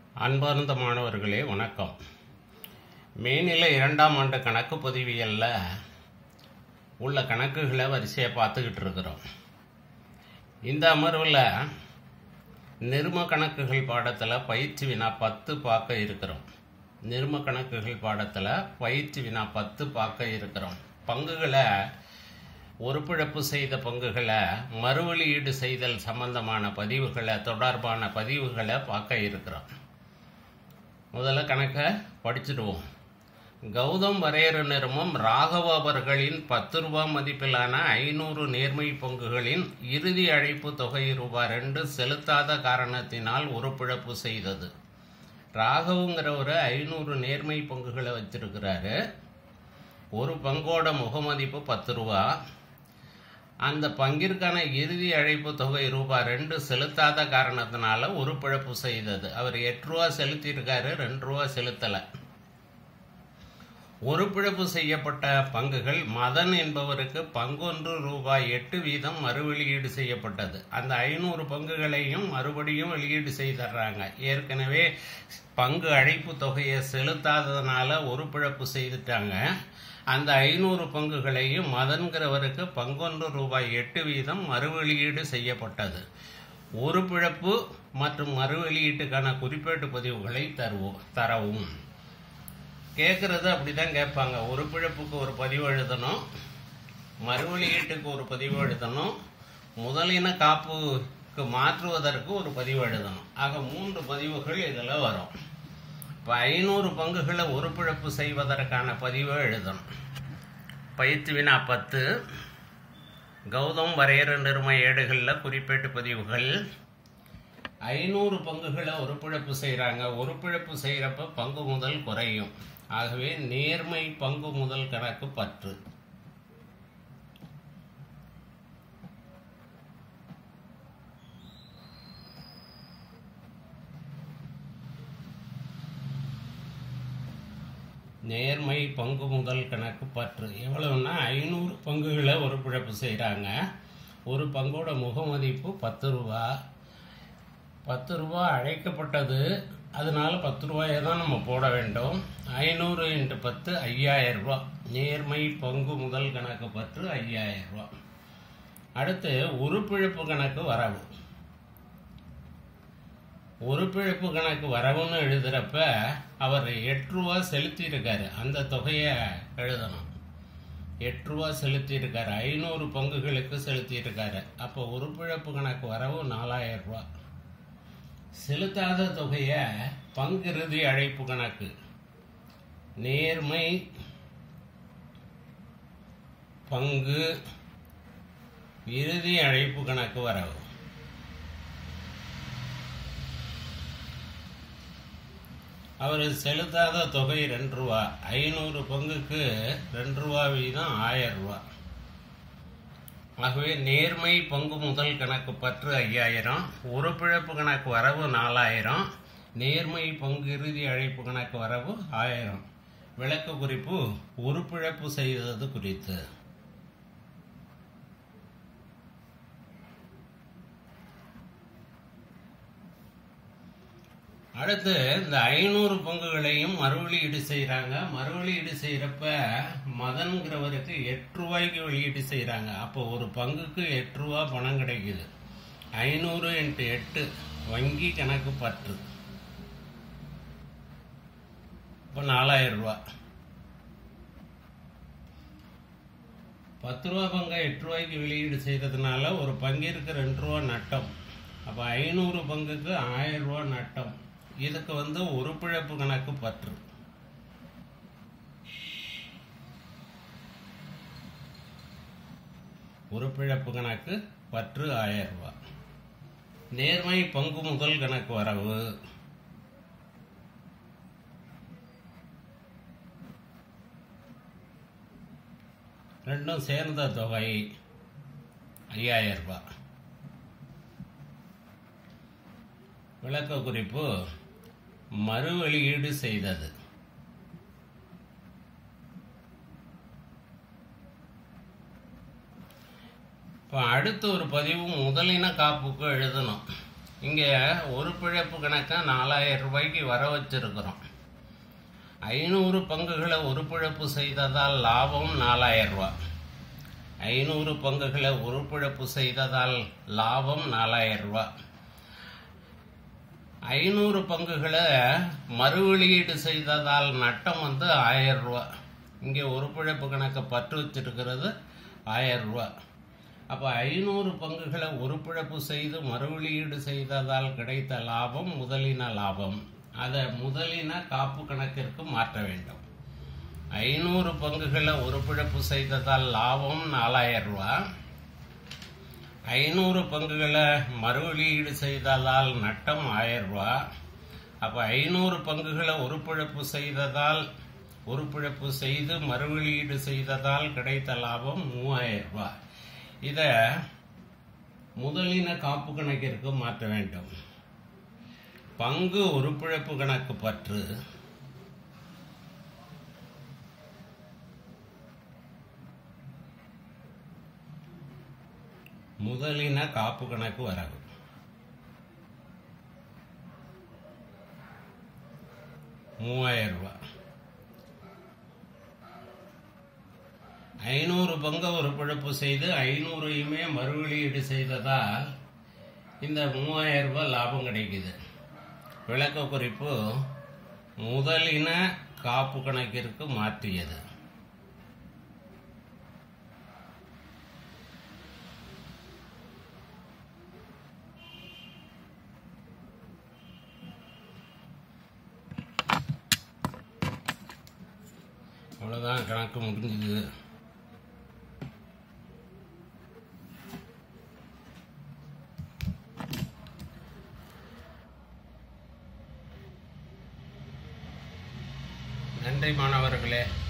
அன்பார்ந்த மாணவர்களே வணக்கம் மேநிலை இரண்டாம் ஆண்டு கணக்கு பதிவியல்ல உள்ள கணக்குகளை வரிசையை பார்த்துக்கிட்டு இருக்கிறோம் இந்த அமர்வில் நிர்ம கணக்குகள் பாடத்தில் பயிற்சி வினா பத்து பார்க்க இருக்கிறோம் நிர்ம கணக்குகள் பாடத்தில் பயிற்சி வினா பத்து பார்க்க இருக்கிறோம் பங்குகளை ஒருபிழப்பு செய்த பங்குகளை மறுவெளியீடு செய்தல் சம்பந்தமான பதிவுகளை தொடர்பான பதிவுகளை பார்க்க இருக்கிறோம் முதல்ல கணக்கை படிச்சிடுவோம் கௌதம் வரையறு நிறுவனம் ராகவ அவர்களின் பத்து ரூபாய் மதிப்பிலான ஐநூறு நேர்மை பங்குகளின் இறுதி அழைப்பு தொகை ரூபாய் ரெண்டு செலுத்தாத காரணத்தினால் உறுப்பிழப்பு செய்தது ராகவுங்கிறவர் ஐநூறு நேர்மை பங்குகளை வச்சிருக்கிறாரு ஒரு பங்கோட முகமதிப்பு பத்து ரூபா அந்த பங்கிற்கான இறுதி அழைப்பு தொகை ரூபாய் ரெண்டு செலுத்தாத காரணத்தினால உறுப்பிழப்பு செய்தது அவர் எட்டு ரூபா செலுத்தியிருக்காரு ரெண்டு ரூபா செலுத்தலை உறுப்பிழப்பு செய்யப்பட்ட பங்குகள் மதன் என்பவருக்கு பங்கொன்று ரூபாய் எட்டு வீதம் மறுவெளியீடு செய்யப்பட்டது அந்த ஐநூறு பங்குகளையும் மறுபடியும் வெளியீடு செய்தர்றாங்க ஏற்கனவே பங்கு அழைப்பு தொகையை செலுத்தாததுனால உறுப்பிழப்பு செய்துட்டாங்க அந்த ஐநூறு பங்குகளையும் மதன்கிறவருக்கு பங்கொன்று ரூபாய் எட்டு வீதம் மறுவெளியீடு செய்யப்பட்டது உறுப்பிழப்பு மற்றும் மறுவெளியீட்டுக்கான குறிப்பேட்டு பதிவுகளை தருவோம் தரவும் கேட்குறது அப்படி தான் கேட்பாங்க உறுப்பிழப்புக்கு ஒரு பதிவு எழுதணும் மறுவெளியீட்டுக்கு ஒரு பதிவு எழுதணும் முதலின காப்புக்கு மாற்றுவதற்கு ஒரு பதிவு எழுதணும் ஆக மூன்று பதிவுகள் இதில் வரும் இப்போ ஐநூறு பங்குகளை உறுப்பிழப்பு செய்வதற்கான பதிவை எழுதணும் பயிற்சி வினா பத்து கௌதம் வரையறு நிறும ஏடுகளில் குறிப்பேட்டு பதிவுகள் ஐநூறு பங்குகளை உறுப்பிழப்பு செய்கிறாங்க உறுப்பிழப்பு செய்கிறப்ப பங்கு முதல் குறையும் ஆகவே நேர்மை பங்கு முதல் கணக்கு பற்று நேர்மை பங்கு முதல் கணக்கு பற்று எவ்வளவுன்னா ஐநூறு பங்குகளை உறுப்பிழப்பு செய்கிறாங்க ஒரு பங்கோட முகமதிப்பு பத்து ரூபா பத்து ரூபா அழைக்கப்பட்டது அதனால பத்து ரூபாயை தான் நம்ம போட வேண்டும் ஐநூறு இன்ட்டு பத்து ஐயாயிரம் ரூபா நேர்மை பங்கு முதல் கணக்கு பற்று ஐயாயிரம் ரூபா அடுத்து உறுப்பிழப்பு கணக்கு வரவு உறுப்பிழப்பு கணக்கு வரவுன்னு எழுதுறப்ப அவர் எட்டு ரூபா செலுத்தியிருக்காரு அந்த தொகையை எழுதணும் எட்டு ரூபா செலுத்தியிருக்காரு ஐநூறு பங்குகளுக்கு செலுத்தியிருக்காரு அப்போ உறுப்பிழப்பு கணக்கு வரவு நாலாயிரம் ரூபா செலுத்தாத தொகையை பங்கிறுதி அழைப்பு கணக்கு நேர்மை பங்கு இறுதி அழைப்பு கணக்கு வரவு அவர் செலுத்தாத தொகை ரெண்டு ரூபா ஐநூறு பங்குக்கு ரெண்டு ரூபா வீதம் ஆயிரம் ரூபா ஆகவே நேர்மை பங்கு முதல் கணக்கு பற்று ஐயாயிரம் உறுப்பிழப்பு கணக்கு வரவு நாலாயிரம் நேர்மை பங்கு இறுதி அழைப்பு கணக்கு வரவு ஆயிரம் விளக்க குறிப்பு உறுப்பிழப்பு செய்தது குறித்து அடுத்து இந்த ஐநூறு பங்குகளையும் மறுவெளியீடு செய்கிறாங்க மறுவெளியீடு செய்கிறப்ப மதன்கிறவருக்கு எட்டு ரூபாய்க்கு வெளியீடு செய்கிறாங்க அப்போ ஒரு பங்குக்கு எட்டு ரூபா பணம் கிடைக்குது ஐநூறு இன்ட்டு எட்டு வங்கி கணக்கு பற்று இப்போ நாலாயிரம் ரூபா பத்து ரூபா பங்கை எட்டு ரூபாய்க்கு வெளியீடு செய்கிறதுனால ஒரு பங்கிற்கு ரெண்டு ரூபா நட்டம் அப்போ ஐநூறு பங்குக்கு ஆயிரம் ரூபா நட்டம் இதுக்கு வந்து உறுப்பிழப்பு கணக்கு பற்று உறுப்பிழப்பு கணக்கு பற்று ஆயிரம் ரூபாய் நேர்மை பங்கு முதல் கணக்கு வரவு ரெண்டும் சேர்ந்த தொகை ஐயாயிரம் ரூபாய் விளக்க குறிப்பு மறு வெளியீடு செய்தது இப்போ அடுத்த ஒரு பதிவு முதலின காப்புக்கு எழுதணும் இங்கே ஒரு பிழப்பு கணக்கை நாலாயிரம் ரூபாய்க்கு வர வச்சிருக்கிறோம் ஐநூறு பங்குகளை ஒரு பிழப்பு செய்ததால் லாபம் நாலாயிரம் ரூபாய் ஐநூறு பங்குகளை ஒரு பிழப்பு செய்ததால் லாபம் நாலாயிரம் ரூபாய் ஐநூறு பங்குகளை மறு வெளியீடு செய்ததால் நட்டம் வந்து ஆயிரம் ரூபா இங்கே ஒரு பிழப்பு கணக்கை பற்று வச்சிருக்கிறது ஆயிரம் ரூபா அப்போ ஐநூறு பங்குகளை ஒரு பிழப்பு செய்து மறு வெளியீடு செய்ததால் கிடைத்த லாபம் முதலின லாபம் அதை முதலின காப்பு கணக்கிற்கு மாற்ற வேண்டும் ஐநூறு பங்குகளை ஒரு பிழப்பு செய்ததால் லாபம் நாலாயிரம் ரூபா ஐநூறு பங்குகளை மறு வெளியீடு செய்ததால் நட்டம் ஆயிரம் ரூபா அப்போ ஐநூறு பங்குகளை ஒரு பிழப்பு செய்ததால் ஒரு பிழப்பு செய்து மறு வெளியீடு செய்ததால் கிடைத்த லாபம் மூவாயிரம் ரூபாய் இதை முதலின காப்பு கணக்கிற்கு மாற்ற வேண்டும் பங்கு ஒரு பிழப்பு கணக்கு பற்று முதலின காப்பு கணக்கு வரவு மூவாயிரம் ரூபாய் ஐநூறு பங்க ஒரு பிழப்பு செய்து ஐநூறையுமே மறுவெளியீடு செய்ததால் இந்த மூவாயிரம் ரூபாய் லாபம் கிடைக்குது விளக்க குறிப்பு முதலின காப்பு கணக்கிற்கு மாற்றியது அவ்வளோதான் கணக்கு முடிஞ்சுது நன்றி மாணவர்களே